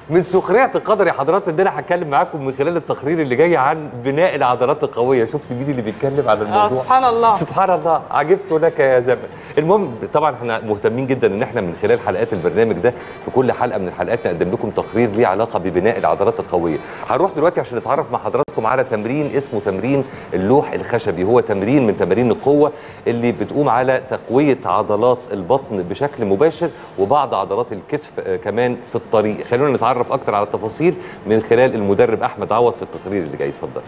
من سخريه القدر يا حضرات ان انا هتكلم معاكم من خلال التقرير اللي جاي عن بناء العضلات القويه شفت مين اللي بيتكلم عن اه الموضوع سبحان الله سبحان الله عجبت لك يا زمن المهم طبعا احنا مهتمين جدا ان احنا من خلال حلقات البرنامج ده في كل حلقه من الحلقات نقدم لكم تقرير ليه علاقه ببناء العضلات القويه هنروح دلوقتي عشان نتعرف مع حضراتكم على تمرين اسمه تمرين اللوح الخشبي هو تمرين من تمارين القوه اللي بتقوم على تقويه عضلات البطن بشكل مباشر وبعض عضلات الكتف آه، كمان في الطريق خلونا نتعرف اكتر على التفاصيل من خلال المدرب احمد عوض في التقرير اللي جاي اتفضل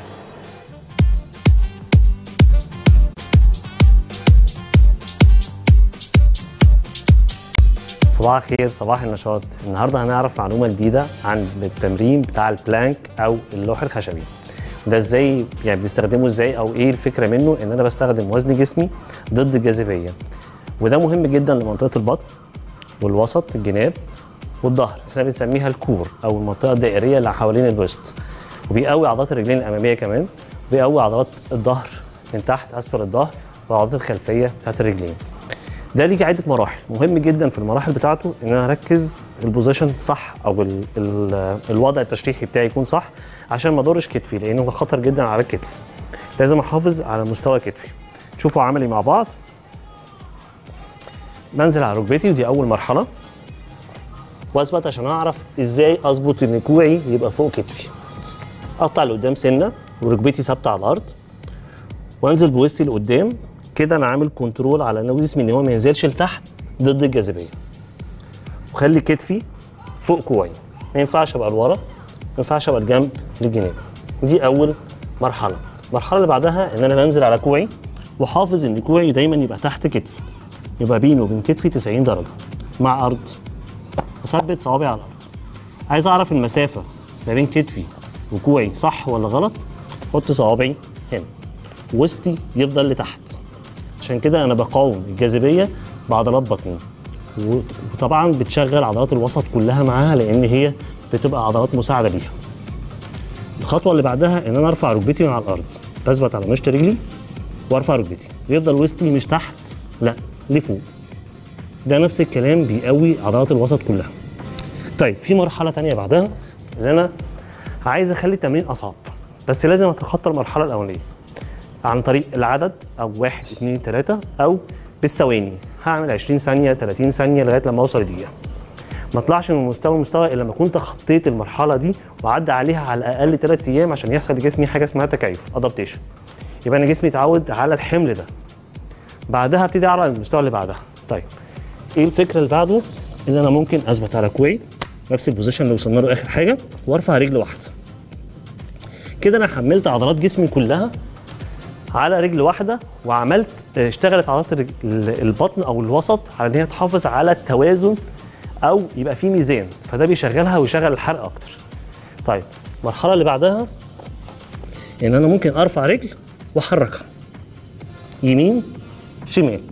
صباح الخير صباح النشاط النهارده هنعرف معلومه جديده عن التمرين بتاع البلانك او اللوح الخشبي ده ازاي يعني بنستخدمه ازاي او ايه الفكره منه ان انا بستخدم وزن جسمي ضد الجاذبيه وده مهم جدا لمنطقه البطن والوسط الجناب والظهر احنا بنسميها الكور او المنطقه الدائريه اللي حوالين الوسط وبيقوي عضلات الرجلين الاماميه كمان بيقوي عضلات الظهر من تحت اسفل الظهر والعضلات الخلفيه بتاعت الرجلين ده ليه عده مراحل مهم جدا في المراحل بتاعته ان انا اركز البوزيشن صح او ال ال الوضع التشريحي بتاعي يكون صح عشان ما اضرش كتفي لانه ده خطر جدا على الكتف لازم احافظ على مستوى كتفي شوفوا عملي مع بعض بنزل على ركبتي ودي اول مرحله واثبت عشان اعرف ازاي اظبط ان كوعي يبقى فوق كتفي اقطع لقدام سنه وركبتي ثابته على الارض وانزل بوسطي لقدام كده انا عامل كنترول على ان جسمي ان هو ما ينزلش لتحت ضد الجاذبيه وخلي كتفي فوق كوعي ما ينفعش ابقى لورا ما ينفعش ابقى الجنب للجناب دي اول مرحله المرحله اللي بعدها ان انا بنزل على كوعي وحافظ ان كوعي دايما يبقى تحت كتفي يبقى بينه وبين كتفي 90 درجه مع ارض اثبت صوابعي على الارض عايز اعرف المسافه ما بين كتفي وكوعي صح ولا غلط حط صوابعي هنا وسطي يفضل لتحت عشان كده انا بقاوم الجاذبيه بعضلات بطني وطبعا بتشغل عضلات الوسط كلها معاها لان هي بتبقى عضلات مساعده ليها الخطوه اللي بعدها ان انا ارفع ركبتي من على الارض بثبت على مشط رجلي وارفع ركبتي ويفضل وسطي مش تحت لا لفوق ده نفس الكلام بيقوي عضلات الوسط كلها طيب في مرحله تانية بعدها ان انا عايز اخلي التمرين اصعب بس لازم اتخطى المرحله الاولانيه عن طريق العدد او واحد اتنين تلاته او بالثواني هعمل 20 ثانيه 30 ثانيه لغايه لما اوصل لدقيقه ما اطلعش من مستوى لمستوى الا لما اكون تخطيت المرحله دي وعدى عليها على الاقل ثلاث ايام عشان يحصل لجسمي حاجه اسمها تكيف ادابتيشن يبقى انا جسمي اتعود على الحمل ده بعدها ابتدي اعلى المستوى اللي بعدها طيب ايه الفكره اللي بعده ان انا ممكن اثبت على كوعي نفس البوزيشن اللي وصلنا له اخر حاجه وارفع رجل واحده كده انا حملت عضلات جسمي كلها على رجل واحده وعملت اشتغلت عضلات الرج- ال- البطن او الوسط على ان هي تحافظ على التوازن او يبقى في ميزان فده بيشغلها ويشغل الحرق اكتر طيب المرحله اللي بعدها ان انا ممكن ارفع رجل واحركها يمين شمال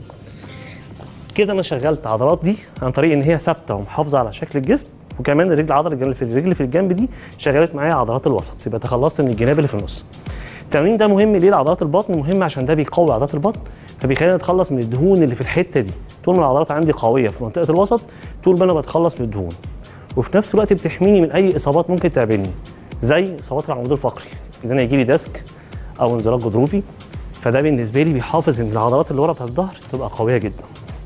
كده انا شغلت عضلات دي عن طريق ان هي ثابته ومحافظه على شكل الجسم وكمان الرجل عضله الجنب في الرجل في الجنب دي شغلت معايا عضلات الوسط يبقى تخلصت من الجناب اللي في النص التمرين ده مهم ليه لعضلات البطن مهم عشان ده بيقوي عضلات البطن فبيخليني اتخلص من الدهون اللي في الحته دي طول ما العضلات عندي قويه في منطقه الوسط طول ما انا بتخلص من الدهون وفي نفس الوقت بتحميني من اي اصابات ممكن تقابلني زي اصابات العمود الفقري ان انا يجي لي ديسك او انزلاق غضروفي فده بالنسبه لي بيحافظ ان العضلات اللي ورا بتاعت الظهر تبقى قويه جدا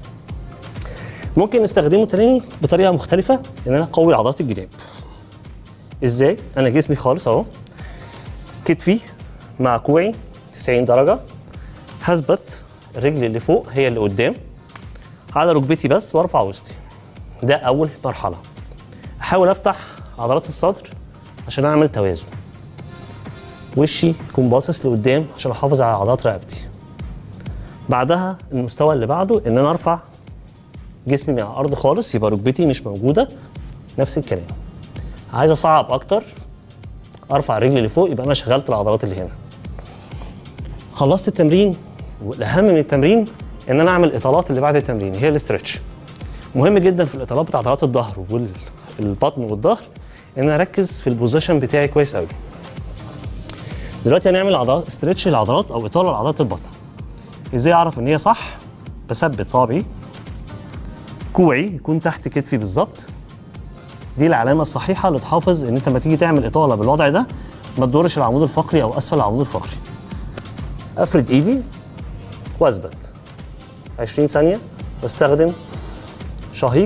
ممكن نستخدمه تاني بطريقه مختلفه ان انا اقوي عضلات الجناب ازاي انا جسمي خالص اهو كتفي مع كوعي 90 درجه هثبت الرجل اللي فوق هي اللي قدام على ركبتي بس وارفع وسطي ده اول مرحله احاول افتح عضلات الصدر عشان اعمل توازن وشي يكون باصص لقدام عشان احافظ على عضلات رقبتي بعدها المستوى اللي بعده ان انا ارفع جسمي من على الارض خالص يبقى ركبتي مش موجوده نفس الكلام عايز اصعب اكتر ارفع رجلي لفوق يبقى انا شغلت العضلات اللي هنا خلصت التمرين والاهم من التمرين ان انا اعمل الاطالات اللي بعد التمرين هي الاسترتش مهم جدا في الاطالات بتاع عضلات الظهر والبطن والظهر ان انا اركز في البوزيشن بتاعي كويس قوي دلوقتي هنعمل عضلات استرتش للعضلات او اطاله لعضلات البطن ازاي اعرف ان هي صح بثبت صابعي كوعي يكون تحت كتفي بالظبط دي العلامه الصحيحه اللي تحافظ ان انت لما تيجي تعمل اطاله بالوضع ده ما تدورش العمود الفقري او اسفل العمود الفقري افرد ايدي واثبت 20 ثانيه واستخدم شهيق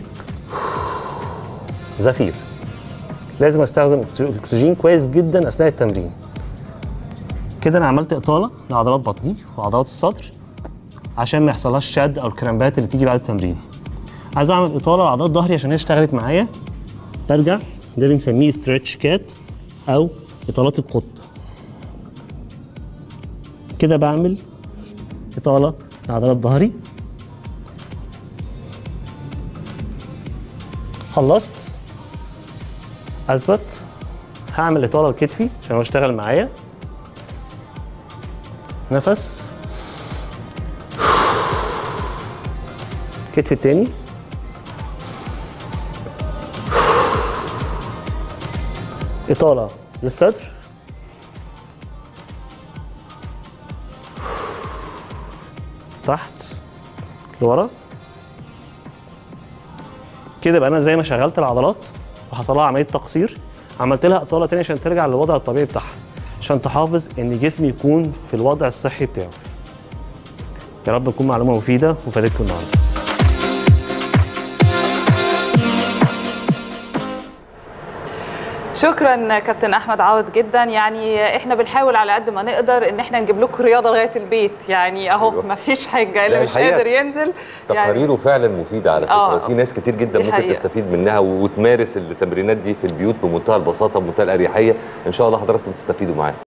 زفير لازم استخدم الاكسجين كويس جدا اثناء التمرين كده انا عملت اطاله لعضلات بطني وعضلات الصدر عشان ما يحصلهاش شد او الكرامبات اللي بتيجي بعد التمرين عايز اعمل اطاله لعضلات ظهري عشان هي اشتغلت معايا برجع ده بنسميه ستريتش كات او اطالات القطه كده بعمل اطاله لعضلات ظهري خلصت اثبت هعمل اطاله لكتفي عشان هو اشتغل معايا نفس كتف التاني إطالة للصدر تحت لورا كده يبقى انا زي ما شغلت العضلات وحصل لها عمليه تقصير عملت لها اطاله تاني عشان ترجع للوضع الطبيعي بتاعها عشان تحافظ ان جسمي يكون في الوضع الصحي بتاعه يا رب تكون معلومه مفيده وفادتكم النهارده شكرا كابتن احمد عوض جدا يعني احنا بنحاول على قد ما نقدر ان احنا نجيب لكم رياضه لغايه البيت يعني اهو أيوة. ما فيش حاجه اللي لا، مش الحقيقة قادر ينزل يعني تقاريره فعلا مفيده على فكره آه. وفي ناس كتير جدا دي ممكن حقيقة. تستفيد منها وتمارس التمرينات دي في البيوت بمنتهى البساطه بمنتهى الاريحيه ان شاء الله حضراتكم تستفيدوا معاها